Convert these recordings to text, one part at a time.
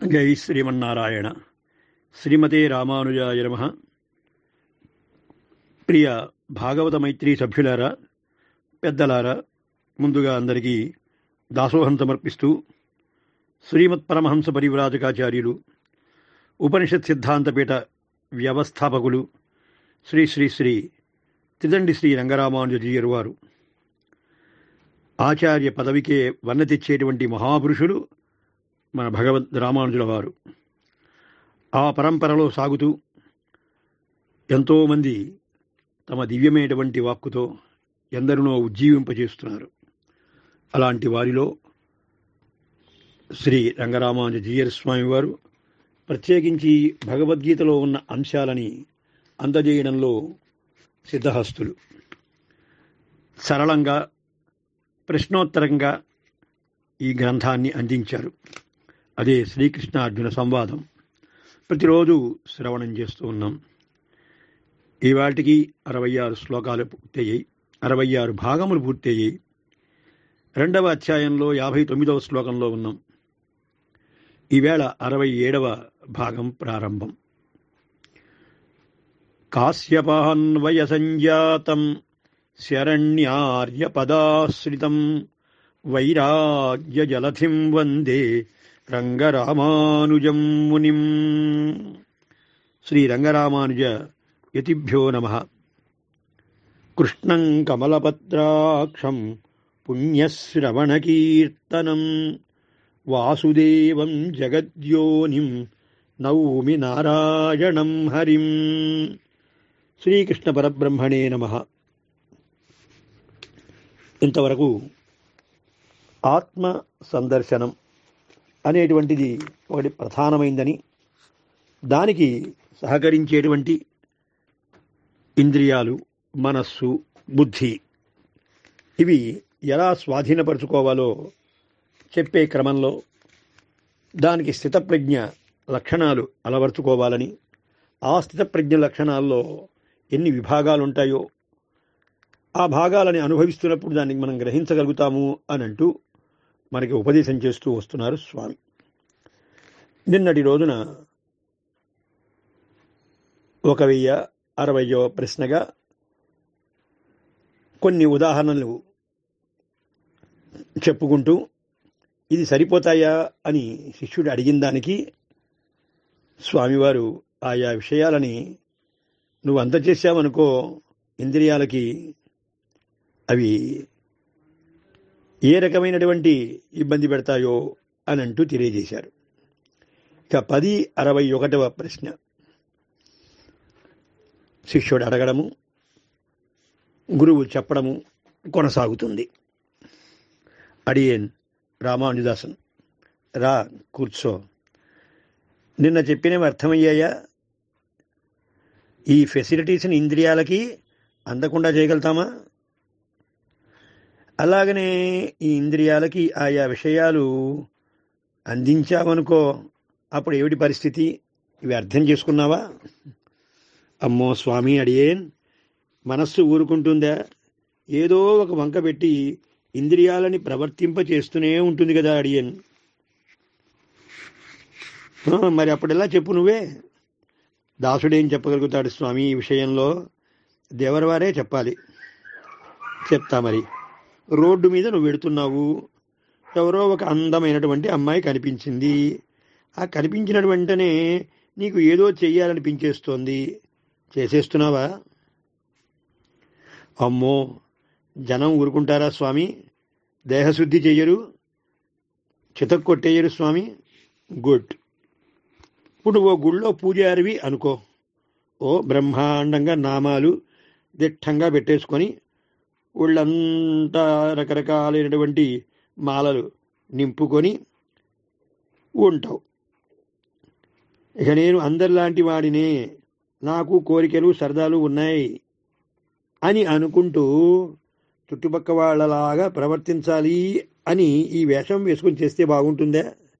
జై శ్రీమన్నారాయణ శ్రీమతే రామానుజాయ నమ ప్రియ భాగవత మైత్రి సభ్యులారా పెద్దలారా ముందుగా అందరికీ దాసోహం సమర్పిస్తూ శ్రీమత్ పరమహంస పరివ్రాజకాచార్యులు ఉపనిషత్ సిద్ధాంతపీఠ వ్యవస్థాపకులు శ్రీ శ్రీ శ్రీ తిదండి శ్రీ రంగరామానుజీయరు వారు ఆచార్య పదవికే వన్న తెచ్చేటువంటి మహాపురుషులు మన భగవద్ రామానుజుల వారు ఆ పరంపరలో సాగుతూ ఎంతోమంది తమ దివ్యమైనటువంటి వాక్కుతో ఎందరినో ఉజ్జీవింపజేస్తున్నారు అలాంటి వారిలో శ్రీ రంగరామానుజ జీయర్ స్వామి వారు ప్రత్యేకించి భగవద్గీతలో ఉన్న అంశాలని అందజేయడంలో సిద్ధహస్తులు సరళంగా ప్రశ్నోత్తరంగా ఈ గ్రంథాన్ని అందించారు అదే శ్రీకృష్ణ అర్జున సంవాదం ప్రతిరోజు శ్రవణం చేస్తూ ఉన్నాం ఈవాటికి అరవై ఆరు శ్లోకాలు పూర్తయ్యాయి అరవై ఆరు భాగములు పూర్తయ్యాయి రెండవ అధ్యాయంలో యాభై తొమ్మిదవ శ్లోకంలో ఉన్నాం ఈవేళ అరవై ఏడవ భాగం ప్రారంభం కాశ్యపాన్వయ సంజాతం శరణ్యార్యపదాశ్రితం వైరాగ్య జలధిం వందే రంగరామానుజం మునిం శ్రీ రంగరామానుజ యతిభ్యో నమ కృష్ణం కమలపత్రాక్షం పుణ్యశ్రవణకీర్తనం వాసుదేవం జగద్యోనిం నౌమి నారాయణం హరిం శ్రీకృష్ణ పరబ్రహ్మణే నమ ఇంతవరకు ఆత్మ సందర్శనం అనేటువంటిది ఒకటి ప్రధానమైందని దానికి సహకరించేటువంటి ఇంద్రియాలు మనస్సు బుద్ధి ఇవి ఎలా స్వాధీనపరుచుకోవాలో చెప్పే క్రమంలో దానికి స్థితప్రజ్ఞ లక్షణాలు అలవర్చుకోవాలని ఆ స్థితప్రజ్ఞ లక్షణాల్లో ఎన్ని విభాగాలు ఉంటాయో ఆ భాగాలని అనుభవిస్తున్నప్పుడు దాన్ని మనం గ్రహించగలుగుతాము అని అంటూ మనకి ఉపదేశం చేస్తూ వస్తున్నారు స్వామి నిన్నటి రోజున ఒక వెయ్య అరవయో ప్రశ్నగా కొన్ని ఉదాహరణలు చెప్పుకుంటూ ఇది సరిపోతాయా అని శిష్యుడు అడిగిన దానికి స్వామివారు ఆయా విషయాలని నువ్వు అంత చేశావనుకో ఇంద్రియాలకి అవి ఏ రకమైనటువంటి ఇబ్బంది పెడతాయో అని అంటూ తెలియజేశారు ఇక పది అరవై ఒకటవ ప్రశ్న శిష్యుడు అడగడము గురువు చెప్పడము కొనసాగుతుంది అడియేన్ రామానుదాసన్ రా కూర్చో నిన్న చెప్పినవి అర్థమయ్యాయా ఈ ఫెసిలిటీస్ని ఇంద్రియాలకి అందకుండా చేయగలుగుతామా అలాగనే ఈ ఇంద్రియాలకి ఆయా విషయాలు అందించామనుకో అప్పుడు ఏమిటి పరిస్థితి ఇవి అర్థం చేసుకున్నావా అమ్మో స్వామి అడియేన్ మనస్సు ఊరుకుంటుందా ఏదో ఒక వంక పెట్టి ఇంద్రియాలని ప్రవర్తింప చేస్తూనే ఉంటుంది కదా అడియన్ మరి అప్పుడెలా చెప్పు నువ్వే దాసుడేం చెప్పగలుగుతాడు స్వామి ఈ విషయంలో దేవరవారే చెప్పాలి చెప్తా మరి రోడ్డు మీద నువ్వు వెడుతున్నావు ఎవరో ఒక అందమైనటువంటి అమ్మాయి కనిపించింది ఆ కనిపించిన వెంటనే నీకు ఏదో చెయ్యాలనిపించేస్తోంది చేసేస్తున్నావా అమ్మో జనం ఊరుకుంటారా స్వామి దేహశుద్ధి చెయ్యరు చితక్ కొట్టేయరు స్వామి గుడ్ ఇప్పుడు ఓ గుళ్ళో పూజారివి అనుకో ఓ బ్రహ్మాండంగా నామాలు దిట్టంగా పెట్టేసుకొని ఒళ్ళంతా రకరకాలైనటువంటి మాలలు నింపుకొని ఉంటావు ఇక నేను అందరిలాంటి వాడినే నాకు కోరికలు సరదాలు ఉన్నాయి అని అనుకుంటూ చుట్టుపక్క వాళ్ళలాగా ప్రవర్తించాలి అని ఈ వేషం వేసుకొని చేస్తే బాగుంటుందా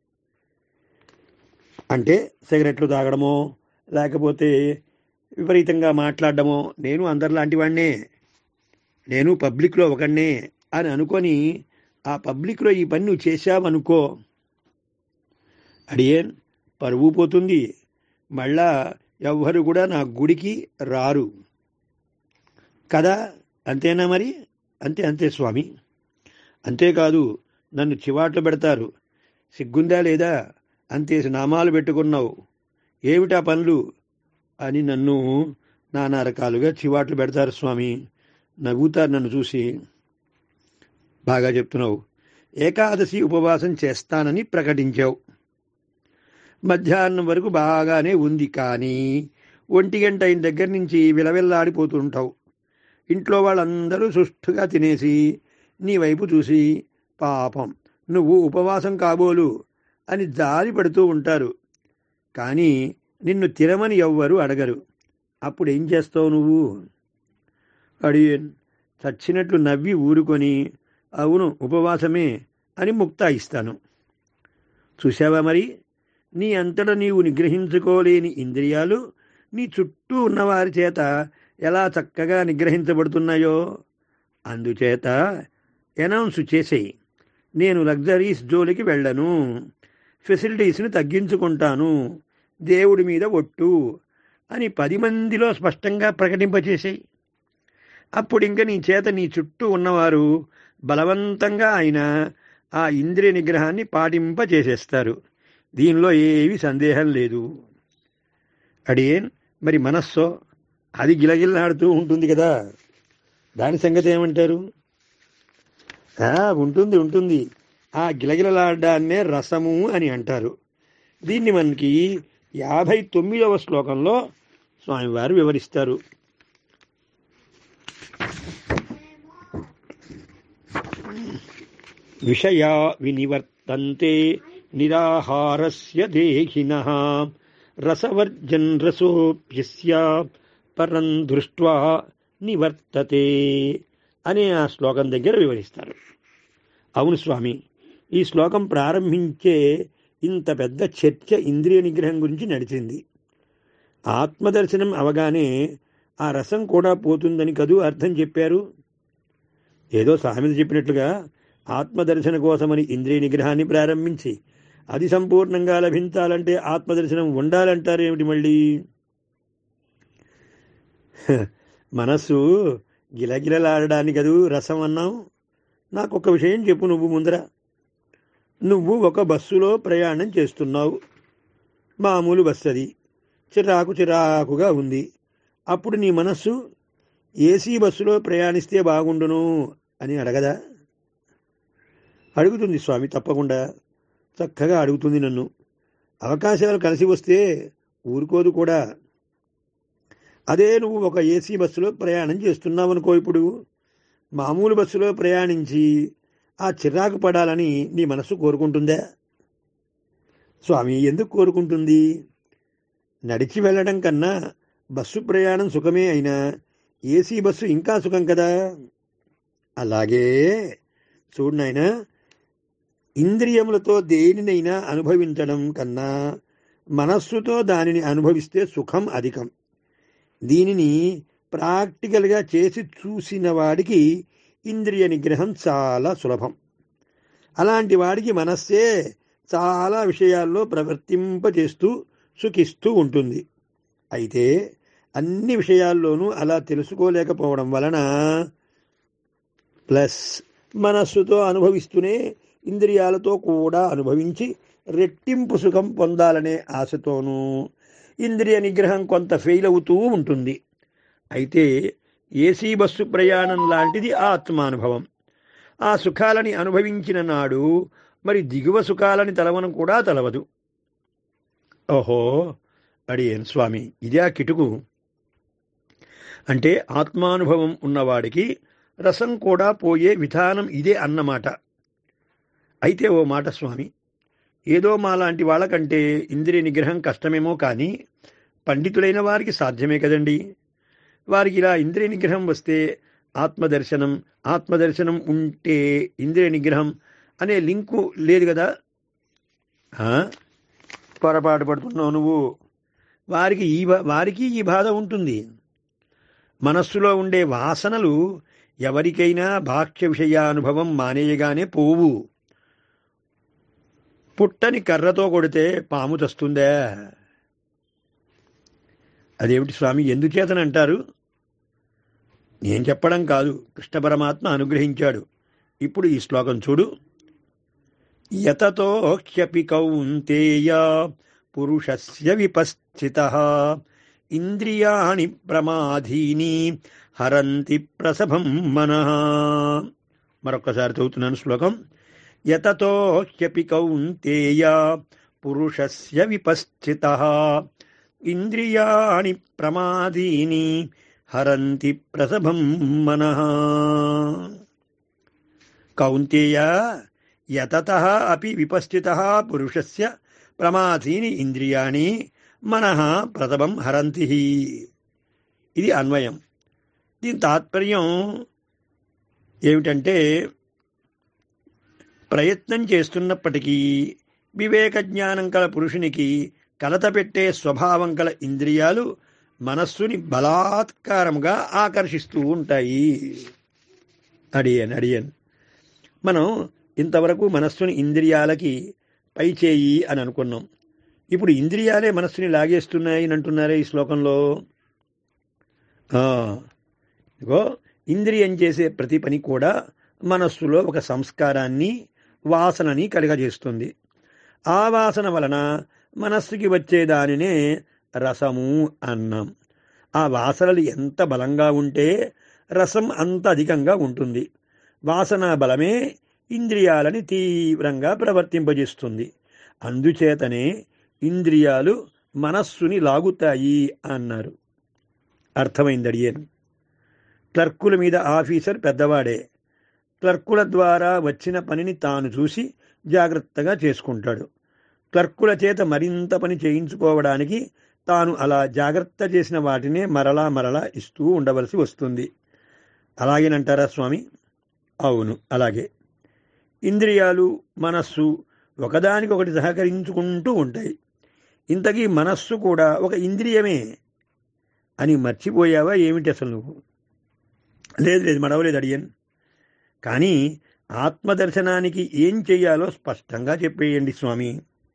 అంటే సిగరెట్లు తాగడమో లేకపోతే విపరీతంగా మాట్లాడడమో నేను అందరిలాంటి వాడినే నేను పబ్లిక్లో ఒకడినే అని అనుకొని ఆ పబ్లిక్లో ఈ పని నువ్వు చేశావనుకో అడియేన్ పరువు పోతుంది మళ్ళా ఎవ్వరు కూడా నా గుడికి రారు కదా అంతేనా మరి అంతే అంతే స్వామి అంతేకాదు నన్ను చివాట్లు పెడతారు సిగ్గుందా లేదా అంతేసి నామాలు పెట్టుకున్నావు ఏమిటా పనులు అని నన్ను నానా రకాలుగా చివాట్లు పెడతారు స్వామి నవ్వుతారు నన్ను చూసి బాగా చెప్తున్నావు ఏకాదశి ఉపవాసం చేస్తానని ప్రకటించావు మధ్యాహ్నం వరకు బాగానే ఉంది కానీ ఒంటి గంట అయిన దగ్గర నుంచి విలవిల్లాడిపోతుంటావు ఇంట్లో వాళ్ళందరూ సుష్టుగా తినేసి నీ వైపు చూసి పాపం నువ్వు ఉపవాసం కాబోలు అని జారి పడుతూ ఉంటారు కానీ నిన్ను తినమని ఎవ్వరు అడగరు అప్పుడు ఏం చేస్తావు నువ్వు అడియన్ చచ్చినట్లు నవ్వి ఊరుకొని అవును ఉపవాసమే అని ముక్తాయిస్తాను చూశావా మరి నీ అంతట నీవు నిగ్రహించుకోలేని ఇంద్రియాలు నీ చుట్టూ ఉన్నవారి చేత ఎలా చక్కగా నిగ్రహించబడుతున్నాయో అందుచేత అనౌన్స్ చేసేయి నేను లగ్జరీస్ జోలికి వెళ్ళను ఫెసిలిటీస్ని తగ్గించుకుంటాను దేవుడి మీద ఒట్టు అని పది మందిలో స్పష్టంగా ప్రకటింపచేసేయి అప్పుడు ఇంక నీ చేత నీ చుట్టూ ఉన్నవారు బలవంతంగా ఆయన ఆ ఇంద్రియ నిగ్రహాన్ని పాటింపచేసేస్తారు దీనిలో ఏవి సందేహం లేదు అడియేన్ మరి మనస్సో అది గిలగిల్లాడుతూ ఉంటుంది కదా దాని సంగతి ఏమంటారు ఆ, ఉంటుంది ఉంటుంది ఆ గిలగిలలాడాన్నే రసము అని అంటారు దీన్ని మనకి యాభై తొమ్మిదవ శ్లోకంలో స్వామివారు వివరిస్తారు విషయా వినివర్తంతే నిరాహారస్య దేహినః రసవర్జన్ రసోప్యస్య పరం దృష్ట్వా నివర్తతే అనే ఆ శ్లోకం దగ్గర వివరిస్తారు అవును స్వామి ఈ శ్లోకం ప్రారంభించే ఇంత పెద్ద చర్చ ఇంద్రియ నిగ్రహం గురించి నడిచింది ఆత్మదర్శనం అవగానే ఆ రసం కూడా పోతుందని కదూ అర్థం చెప్పారు ఏదో సామెత చెప్పినట్లుగా ఆత్మదర్శన కోసమని ఇంద్రియ నిగ్రహాన్ని ప్రారంభించి అది సంపూర్ణంగా లభించాలంటే ఆత్మదర్శనం ఉండాలంటారు ఏమిటి మళ్ళీ హ, మనస్సు గిలగిలలాడడానికి కదూ రసం అన్నాం నాకు ఒక విషయం చెప్పు నువ్వు ముందర నువ్వు ఒక బస్సులో ప్రయాణం చేస్తున్నావు మామూలు బస్సు అది చిరాకు చిరాకుగా ఉంది అప్పుడు నీ మనస్సు ఏసీ బస్సులో ప్రయాణిస్తే బాగుండును అని అడగదా అడుగుతుంది స్వామి తప్పకుండా చక్కగా అడుగుతుంది నన్ను అవకాశాలు కలిసి వస్తే ఊరుకోదు కూడా అదే నువ్వు ఒక ఏసీ బస్సులో ప్రయాణం చేస్తున్నావు అనుకో ఇప్పుడు మామూలు బస్సులో ప్రయాణించి ఆ చిరాకు పడాలని నీ మనస్సు కోరుకుంటుందా స్వామి ఎందుకు కోరుకుంటుంది నడిచి వెళ్ళడం కన్నా బస్సు ప్రయాణం సుఖమే అయినా ఏసీ బస్సు ఇంకా సుఖం కదా అలాగే చూడు నాయనా ఇంద్రియములతో దేనినైనా అనుభవించడం కన్నా మనస్సుతో దానిని అనుభవిస్తే సుఖం అధికం దీనిని ప్రాక్టికల్గా చేసి చూసిన వాడికి ఇంద్రియ నిగ్రహం చాలా సులభం అలాంటి వాడికి మనస్సే చాలా విషయాల్లో ప్రవర్తింపజేస్తూ సుఖిస్తూ ఉంటుంది అయితే అన్ని విషయాల్లోనూ అలా తెలుసుకోలేకపోవడం వలన ప్లస్ మనస్సుతో అనుభవిస్తూనే ఇంద్రియాలతో కూడా అనుభవించి రెట్టింపు సుఖం పొందాలనే ఆశతోనూ ఇంద్రియ నిగ్రహం కొంత ఫెయిల్ అవుతూ ఉంటుంది అయితే ఏసీ బస్సు ప్రయాణం లాంటిది ఆత్మానుభవం ఆ సుఖాలని అనుభవించిన నాడు మరి దిగువ సుఖాలని తలవనం కూడా తలవదు ఓహో అడియన్ స్వామి ఇదే కిటుకు అంటే ఆత్మానుభవం ఉన్నవాడికి రసం కూడా పోయే విధానం ఇదే అన్నమాట అయితే ఓ మాట స్వామి ఏదో మాలాంటి వాళ్ళకంటే ఇంద్రియ నిగ్రహం కష్టమేమో కానీ పండితులైన వారికి సాధ్యమే కదండి వారికి ఇలా ఇంద్రియ నిగ్రహం వస్తే ఆత్మదర్శనం ఆత్మదర్శనం ఉంటే ఇంద్రియ నిగ్రహం అనే లింకు లేదు కదా ఆ? పొరపాటు పడుతున్నావు నువ్వు వారికి ఈ బా- వారికి ఈ బాధ ఉంటుంది మనస్సులో ఉండే వాసనలు ఎవరికైనా భాక్ష్య విషయానుభవం మానేయగానే పోవు పుట్టని కర్రతో కొడితే పాము చస్తుందే అదేమిటి స్వామి ఎందుచేతని అంటారు నేను చెప్పడం కాదు కృష్ణ పరమాత్మ అనుగ్రహించాడు ఇప్పుడు ఈ శ్లోకం చూడు యతతో హ్యపి కౌంతేయ పురుషస్య విపస్థిత ఇంద్రియాణి ప్రమాధీని హరంతి ప్రసభం మనః మరొక్కసారి చదువుతున్నాను శ్లోకం యతతో హ్యపి కౌంతేయ పురుషస్య విపస్థిత ఇంద్రియాణి ప్రమాదీని హరంతి ప్రసభం మనః కౌంతేయ యతత అపి విపస్థిత పురుషస్య ప్రమాదీని ఇంద్రియాణి మనః ప్రసభం హరంతి ఇది అన్వయం దీని తాత్పర్యం ఏమిటంటే ప్రయత్నం చేస్తున్నప్పటికీ వివేక జ్ఞానం కల పురుషునికి కలత పెట్టే స్వభావం కల ఇంద్రియాలు మనస్సుని బలాత్కారంగా ఆకర్షిస్తూ ఉంటాయి అడియన్ అడియన్ మనం ఇంతవరకు మనస్సుని ఇంద్రియాలకి పై చేయి అని అనుకున్నాం ఇప్పుడు ఇంద్రియాలే మనస్సుని లాగేస్తున్నాయి అని అంటున్నారే ఈ శ్లోకంలో ఆ, ఇగో ఇంద్రియం చేసే ప్రతి పని కూడా మనస్సులో ఒక సంస్కారాన్ని వాసనని కలుగజేస్తుంది ఆ వాసన వలన మనస్సుకి వచ్చే దానినే రసము అన్నాం ఆ వాసనలు ఎంత బలంగా ఉంటే రసం అంత అధికంగా ఉంటుంది వాసన బలమే ఇంద్రియాలని తీవ్రంగా ప్రవర్తింపజేస్తుంది అందుచేతనే ఇంద్రియాలు మనస్సుని లాగుతాయి అన్నారు అర్థమైంది అడియన్ క్లర్కుల మీద ఆఫీసర్ పెద్దవాడే క్లర్కుల ద్వారా వచ్చిన పనిని తాను చూసి జాగ్రత్తగా చేసుకుంటాడు క్లర్కుల చేత మరింత పని చేయించుకోవడానికి తాను అలా జాగ్రత్త చేసిన వాటినే మరలా మరలా ఇస్తూ ఉండవలసి వస్తుంది అలాగేనంటారా స్వామి అవును అలాగే ఇంద్రియాలు మనస్సు ఒకదానికొకటి సహకరించుకుంటూ ఉంటాయి ఇంతకీ మనస్సు కూడా ఒక ఇంద్రియమే అని మర్చిపోయావా ఏమిటి అసలు నువ్వు లేదు లేదు మడవలేదు అడియన్ కానీ ఆత్మదర్శనానికి ఏం చెయ్యాలో స్పష్టంగా చెప్పేయండి స్వామి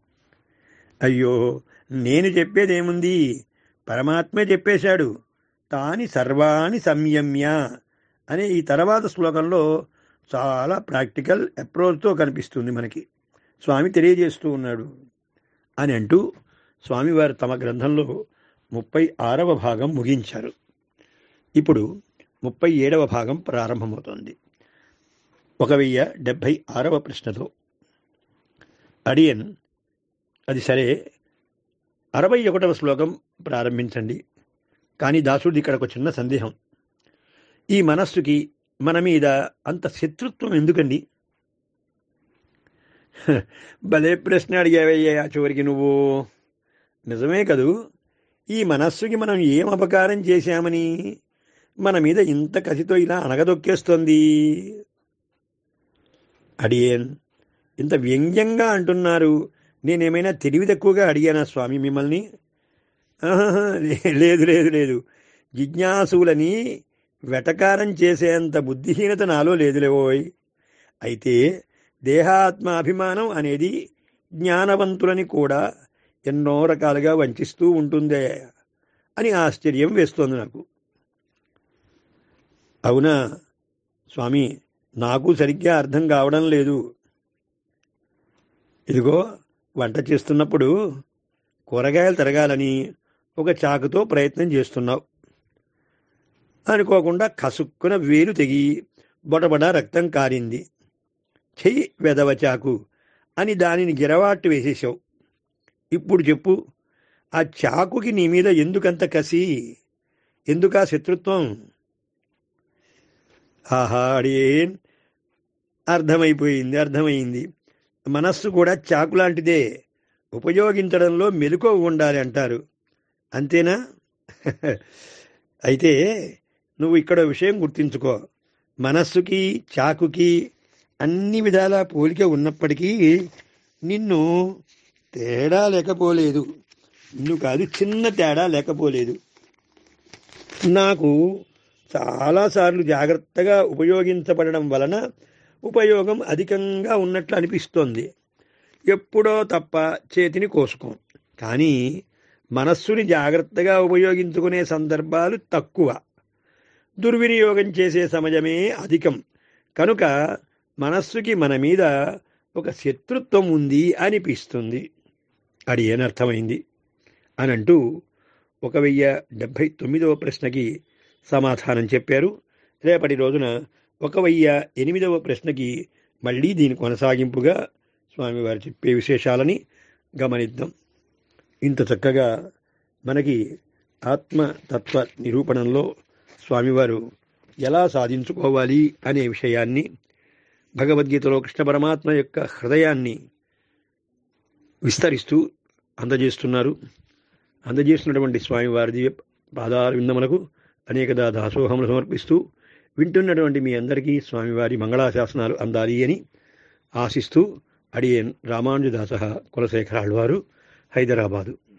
అయ్యో నేను చెప్పేదేముంది పరమాత్మే చెప్పేశాడు తాని సర్వాణి సంయమ్య అనే ఈ తర్వాత శ్లోకంలో చాలా ప్రాక్టికల్ అప్రోచ్తో కనిపిస్తుంది మనకి స్వామి తెలియజేస్తూ ఉన్నాడు అని అంటూ స్వామివారు తమ గ్రంథంలో ముప్పై ఆరవ భాగం ముగించారు ఇప్పుడు ముప్పై ఏడవ భాగం ప్రారంభమవుతోంది ఒక వెయ్యి డెబ్భై ఆరవ ప్రశ్నతో అడియన్ అది సరే అరవై ఒకటవ శ్లోకం ప్రారంభించండి కానీ దాసుడి ఇక్కడ ఒక చిన్న సందేహం ఈ మనస్సుకి మన మీద అంత శత్రుత్వం ఎందుకండి హ, భలే ప్రశ్న అడిగావయ్యా చివరికి నువ్వు నిజమే కదూ ఈ మనస్సుకి మనం ఏం అపకారం చేశామని మన మీద ఇంత కసితో ఇలా అనగదొక్కేస్తోంది అడియేన్ ఇంత వ్యంగ్యంగా అంటున్నారు నేనేమైనా తెలివి తక్కువగా అడిగానా స్వామి మిమ్మల్ని ఆహాహా, లే- లేదు లేదు లేదు జిజ్ఞాసులని వెటకారం చేసేంత బుద్ధిహీనత నాలో లేదులేవోయ్ అయితే దేహాత్మ అభిమానం అనేది జ్ఞానవంతులని కూడా ఎన్నో రకాలుగా వంచిస్తూ ఉంటుందే అని ఆశ్చర్యం వేస్తోంది నాకు అవునా స్వామి నాకు సరిగ్గా అర్థం కావడం లేదు ఇదిగో వంట చేస్తున్నప్పుడు కూరగాయలు తరగాలని ఒక చాకుతో ప్రయత్నం చేస్తున్నావు అనుకోకుండా కసుక్కున వేలు తెగి బొటబడ రక్తం కారింది చెయ్యి వెదవ చాకు అని దానిని గిరవాటు వేసేసావు ఇప్పుడు చెప్పు ఆ చాకుకి నీ మీద ఎందుకంత కసి ఎందుకా శత్రుత్వం ఆహా అడియేన్ అర్థమైపోయింది అర్థమైంది మనస్సు కూడా చాకు లాంటిదే ఉపయోగించడంలో మెలకువ ఉండాలి అంటారు అంతేనా అయితే నువ్వు ఇక్కడ విషయం గుర్తించుకో మనస్సుకి చాకుకి అన్ని విధాల పోలిక ఉన్నప్పటికీ నిన్ను తేడా లేకపోలేదు నిన్ను కాదు చిన్న తేడా లేకపోలేదు నాకు చాలాసార్లు జాగ్రత్తగా ఉపయోగించబడడం వలన ఉపయోగం అధికంగా ఉన్నట్లు అనిపిస్తోంది ఎప్పుడో తప్ప చేతిని కోసుకోం కానీ మనస్సుని జాగ్రత్తగా ఉపయోగించుకునే సందర్భాలు తక్కువ దుర్వినియోగం చేసే సమయమే అధికం కనుక మనస్సుకి మన మీద ఒక శత్రుత్వం ఉంది అనిపిస్తుంది అది ఏనర్థమైంది అని అంటూ ఒక వెయ్యి డెబ్భై తొమ్మిదవ ప్రశ్నకి సమాధానం చెప్పారు రేపటి రోజున ఒక వెయ్యి ఎనిమిదవ ప్రశ్నకి మళ్ళీ దీని కొనసాగింపుగా స్వామివారు చెప్పే విశేషాలని గమనిద్దాం ఇంత చక్కగా మనకి ఆత్మతత్వ నిరూపణంలో స్వామివారు ఎలా సాధించుకోవాలి అనే విషయాన్ని భగవద్గీతలో కృష్ణ పరమాత్మ యొక్క హృదయాన్ని విస్తరిస్తూ అందజేస్తున్నారు అందజేస్తున్నటువంటి స్వామివారి పాదార విందములకు అనేకదా దాసోహములు సమర్పిస్తూ వింటున్నటువంటి మీ అందరికీ స్వామివారి మంగళాశాసనాలు అందాలి అని ఆశిస్తూ అడియన్ రామానుజదాస కులశేఖరాళ్ళు వారు హైదరాబాదు